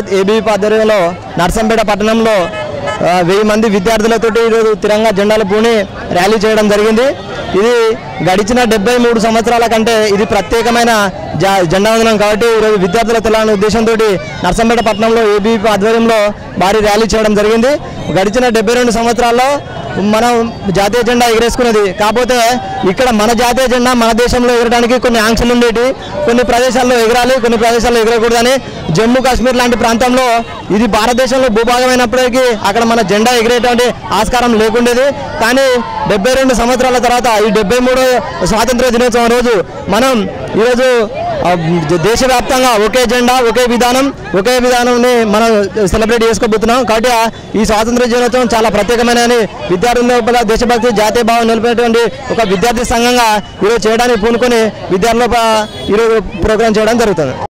పరిషత్ ABP ఆధ్వర్యంలో నర్సంపేట పట్టణంలో ఆ, వెయ్యి మంది విద్యార్థులతోటి ఈరోజు తిరంగా జెండాలు పూని ర్యాలీ చేయడం జరిగింది ఇది గడిచిన డెబ్బై మూడు సంవత్సరాల కంటే ఇది ప్రత్యేకమైన జా- జెండా వందనం కాబట్టి ఈరోజు విద్యార్థుల తెలంగాణ ఉద్దేశంతో నర్సంపేట పట్టణంలో ఏబీపీ ఆధ్వర్యంలో భారీ ర్యాలీ చేయడం జరిగింది గడిచిన డెబ్బై రెండు సంవత్సరాల్లో మనం జాతీయ జెండా ఎగరేసుకున్నది కాకపోతే ఇక్కడ మన జాతీయ జెండా మన దేశంలో ఎగరడానికి కొన్ని ఆంక్షలు ఉండేటి కొన్ని ప్రదేశాల్లో ఎగరాలి కొన్ని ప్రదేశాల్లో ఎగరకూడదని జమ్మూ కాశ్మీర్ లాంటి ప్రాంతంలో ఇది భారతదేశంలో భూభాగమైనప్పటికీ అక్కడ మన జెండా ఎగిరేటువంటి ఆస్కారం లేకుండేది కానీ డెబ్బై రెండు సంవత్సరాల తర్వాత ఈ డెబ్బై మూడో స్వాతంత్ర దినోత్సవం రోజు మనం ఈరోజు ఆ, దేశవ్యాప్తంగా ఒకే జెండా ఒకే విధానం ఒకే విధానంని మనం సెలబ్రేట్ చేసుకోబోతున్నాం కాబట్టి ఆ- ఈ స్వాతంత్ర దినోత్సవం చాలా ప్రత్యేకమైన విద్యార్థుల లోపల దేశభక్తి జాతీయ భావం నిలిపేటువంటి ఒక విద్యార్థి సంఘంగా ఈరోజు చేయడానికి పూనుకొని విద్యార్థుల లోపల ఈరోజు ప్రోగ్రాం చేయడం జరుగుతుంది